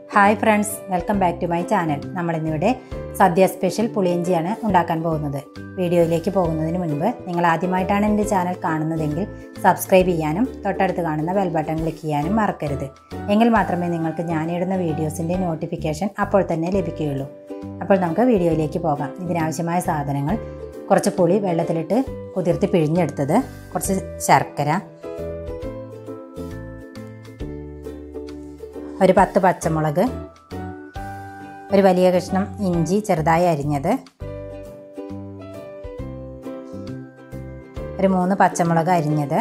hi friends welcome back to my channel നമ്മളിന്നിവിടെ സദ്യ special പുളിയഞ്ചിയാണ് ഉണ്ടാക്കാൻ പോകുന്നത് വീഡിയോയിലേക്ക് പോകുന്നതിന് മുൻപ് നിങ്ങൾ ആദ്യമായിട്ടാണ് എൻ്റെ ചാനൽ കാണുന്നതെങ്കിൽ സബ്സ്ക്രൈബ് ചെയ്യാനും തൊട്ടടുത്ത് കാണുന്ന ബെൽ ബട്ടൺ ക്ലിക്ക് ചെയ്യാനും മറക്കരുത് എങ്കിൽ മാത്രമേ നിങ്ങൾക്ക് ഞാനിടുന്ന വീഡിയോസിൻ്റെ നോട്ടിഫിക്കേഷൻ അപ്പോൾ തന്നെ ലഭിക്കുകയുള്ളൂ അപ്പോൾ നമുക്ക് വീഡിയോയിലേക്ക് പോകാം ഇതിനാവശ്യമായ സാധനങ്ങൾ കുറച്ച് പുളി വെള്ളത്തിലിട്ട് കുതിർത്ത് പിഴിഞ്ഞെടുത്തത് കുറച്ച് ശർക്കര ഒരു പത്ത് പച്ചമുളക് ഒരു വലിയ കഷ്ണം ഇഞ്ചി ചെറുതായി അരിഞ്ഞത് ഒരു മൂന്ന് പച്ചമുളക് അരിഞ്ഞത്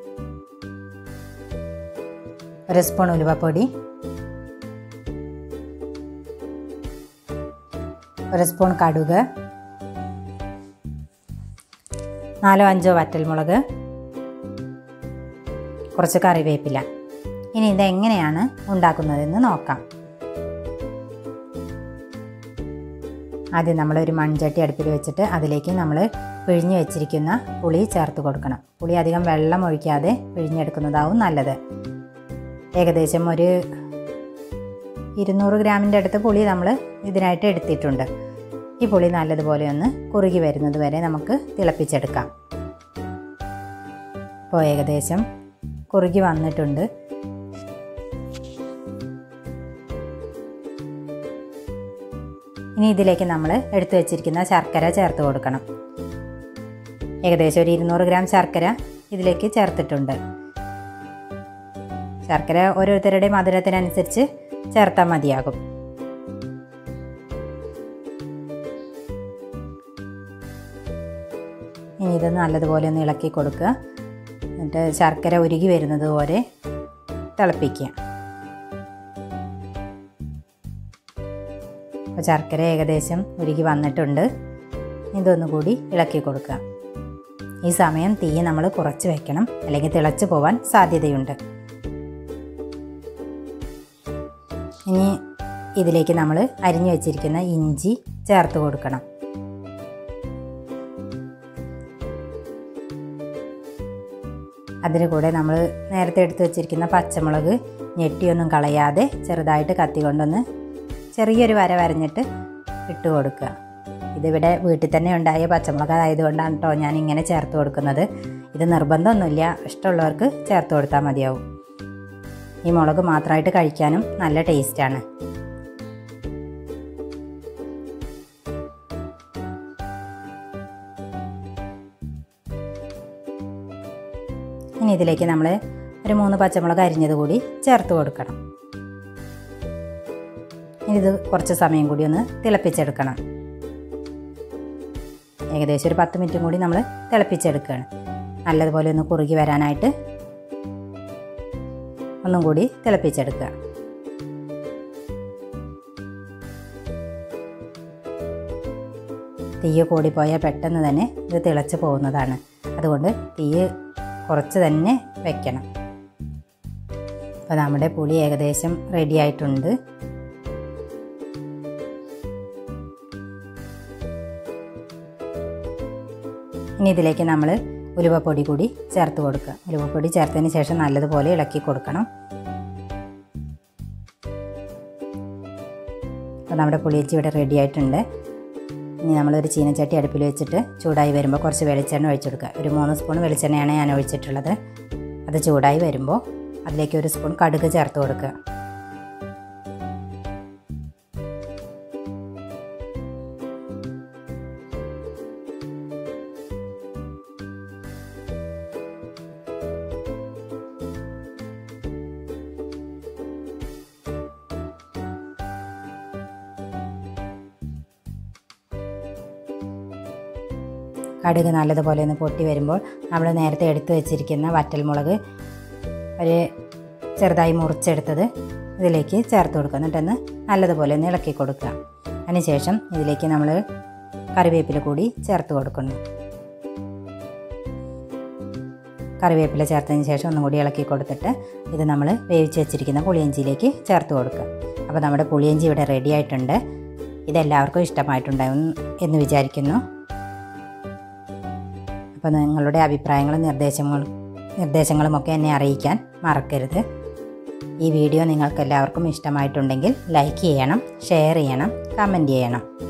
ഒരു സ്പൂൺ ഉലുവപ്പൊടി ഒരു സ്പൂൺ കടുക് നാലോ അഞ്ചോ വറ്റൽമുളക് കുറച്ച് കറിവേപ്പില ഇനി ഇതെങ്ങനെയാണ് ഉണ്ടാക്കുന്നതെന്ന് നോക്കാം ആദ്യം നമ്മൾ ഒരു മൺചട്ടി അടുപ്പിൽ വെച്ചിട്ട് അതിലേക്ക് നമ്മൾ പിഴിഞ്ഞ് വെച്ചിരിക്കുന്ന പുളി ചേർത്ത് കൊടുക്കണം പുളി അധികം വെള്ളം ഒഴിക്കാതെ പിഴിഞ്ഞെടുക്കുന്നതാവും നല്ലത് ഏകദേശം ഒരു ഇരുന്നൂറ് ഗ്രാമിൻ്റെ അടുത്ത് പുളി നമ്മൾ ഇതിനായിട്ട് എടുത്തിട്ടുണ്ട് ഈ പുളി നല്ലതുപോലെ ഒന്ന് കുറുകി വരുന്നത് വരെ നമുക്ക് തിളപ്പിച്ചെടുക്കാം ഇപ്പോൾ ഏകദേശം കുറുകി വന്നിട്ടുണ്ട് ഇനി ഇതിലേക്ക് നമ്മൾ എടുത്തു വെച്ചിരിക്കുന്ന ശർക്കര ചേർത്ത് കൊടുക്കണം ഏകദേശം ഒരു ഇരുന്നൂറ് ഗ്രാം ശർക്കര ഇതിലേക്ക് ചേർത്തിട്ടുണ്ട് ശർക്കര ഓരോരുത്തരുടെ മധുരത്തിനനുസരിച്ച് ചേർത്താൽ മതിയാകും ഇനി ഇത് നല്ലതുപോലെ ഒന്ന് ഇളക്കി കൊടുക്കുക എന്നിട്ട് ശർക്കര ഉരുകി വരുന്നത് പോലെ തിളപ്പിക്കുക അപ്പോൾ ശർക്കര ഏകദേശം ഉരുകി വന്നിട്ടുണ്ട് ഇതൊന്നു കൂടി ഇളക്കി കൊടുക്കുക ഈ സമയം തീ നമ്മൾ കുറച്ച് വെക്കണം അല്ലെങ്കിൽ തിളച്ച് പോവാൻ സാധ്യതയുണ്ട് ഇനി ഇതിലേക്ക് നമ്മൾ അരിഞ്ഞു വെച്ചിരിക്കുന്ന ഇഞ്ചി ചേർത്ത് കൊടുക്കണം അതിന് കൂടെ നമ്മൾ നേരത്തെ എടുത്തു വെച്ചിരിക്കുന്ന പച്ചമുളക് ഞെട്ടിയൊന്നും കളയാതെ ചെറുതായിട്ട് കത്തി കൊണ്ടൊന്ന് ചെറിയൊരു വര വരഞ്ഞിട്ട് ഇട്ട് കൊടുക്കുക ഇതിവിടെ വീട്ടിൽ തന്നെ ഉണ്ടായ പച്ചമുളക് ആയതുകൊണ്ടാണ് കേട്ടോ ഞാൻ ഇങ്ങനെ ചേർത്ത് കൊടുക്കുന്നത് ഇത് നിർബന്ധമൊന്നുമില്ല ഇഷ്ടമുള്ളവർക്ക് ചേർത്ത് കൊടുത്താൽ മതിയാവും ഈ മുളക് മാത്രമായിട്ട് കഴിക്കാനും നല്ല ടേസ്റ്റാണ് ഇനി ഇതിലേക്ക് നമ്മൾ ഒരു മൂന്ന് പച്ചമുളക് അരിഞ്ഞത് കൂടി ചേർത്ത് കൊടുക്കണം ഇനി ഇത് കുറച്ച് സമയം കൂടി ഒന്ന് തിളപ്പിച്ചെടുക്കണം ഏകദേശം ഒരു പത്ത് മിനിറ്റും കൂടി നമ്മൾ തിളപ്പിച്ചെടുക്കുകയാണ് നല്ലതുപോലെ ഒന്ന് കുറുകി വരാനായിട്ട് ഒന്നും കൂടി തിളപ്പിച്ചെടുക്കുക തീയ് കൂടിപ്പോയാൽ പെട്ടെന്ന് തന്നെ ഇത് തിളച്ച് പോകുന്നതാണ് അതുകൊണ്ട് തീയ് കുറച്ച് തന്നെ വെക്കണം അപ്പോൾ നമ്മുടെ പുളി ഏകദേശം റെഡി ആയിട്ടുണ്ട് ഇനി ഇതിലേക്ക് നമ്മൾ ഉലുവപ്പൊടി കൂടി ചേർത്ത് കൊടുക്കുക ഉലുവപ്പൊടി ചേർത്തതിന് ശേഷം നല്ലതുപോലെ ഇളക്കി കൊടുക്കണം അപ്പോൾ നമ്മുടെ പുളിയച്ചി ഇവിടെ റെഡി ആയിട്ടുണ്ട് ഇനി നമ്മളൊരു ചീനച്ചട്ടി അടുപ്പിൽ വെച്ചിട്ട് ചൂടായി വരുമ്പോൾ കുറച്ച് വെളിച്ചെണ്ണ ഒഴിച്ചെടുക്കുക ഒരു മൂന്ന് സ്പൂൺ വെളിച്ചെണ്ണയാണ് ഞാൻ ഒഴിച്ചിട്ടുള്ളത് അത് ചൂടായി വരുമ്പോൾ അതിലേക്ക് ഒരു സ്പൂൺ കടുക് ചേർത്ത് കൊടുക്കുക കടുക് നല്ലതുപോലെ ഒന്ന് പൊട്ടി വരുമ്പോൾ നമ്മൾ നേരത്തെ എടുത്തു വെച്ചിരിക്കുന്ന വറ്റൽമുളക് ഒരു ചെറുതായി മുറിച്ചെടുത്തത് ഇതിലേക്ക് ചേർത്ത് കൊടുക്കുക എന്നിട്ടൊന്ന് നല്ലതുപോലെ ഒന്ന് ഇളക്കി കൊടുക്കുക അതിനുശേഷം ഇതിലേക്ക് നമ്മൾ കറിവേപ്പില കൂടി ചേർത്ത് കൊടുക്കുന്നു കറിവേപ്പില ചേർത്തതിന് ശേഷം ഒന്നും കൂടി ഇളക്കി കൊടുത്തിട്ട് ഇത് നമ്മൾ വേവിച്ച് വെച്ചിരിക്കുന്ന പുളിയഞ്ചിയിലേക്ക് ചേർത്ത് കൊടുക്കുക അപ്പോൾ നമ്മുടെ പുളിയഞ്ചി ഇവിടെ റെഡി ആയിട്ടുണ്ട് ഇതെല്ലാവർക്കും ഇഷ്ടമായിട്ടുണ്ടാവും എന്ന് വിചാരിക്കുന്നു അപ്പോൾ നിങ്ങളുടെ അഭിപ്രായങ്ങളും നിർദ്ദേശങ്ങളും നിർദ്ദേശങ്ങളുമൊക്കെ എന്നെ അറിയിക്കാൻ മറക്കരുത് ഈ വീഡിയോ നിങ്ങൾക്ക് എല്ലാവർക്കും ഇഷ്ടമായിട്ടുണ്ടെങ്കിൽ ലൈക്ക് ചെയ്യണം ഷെയർ ചെയ്യണം കമൻറ്റ് ചെയ്യണം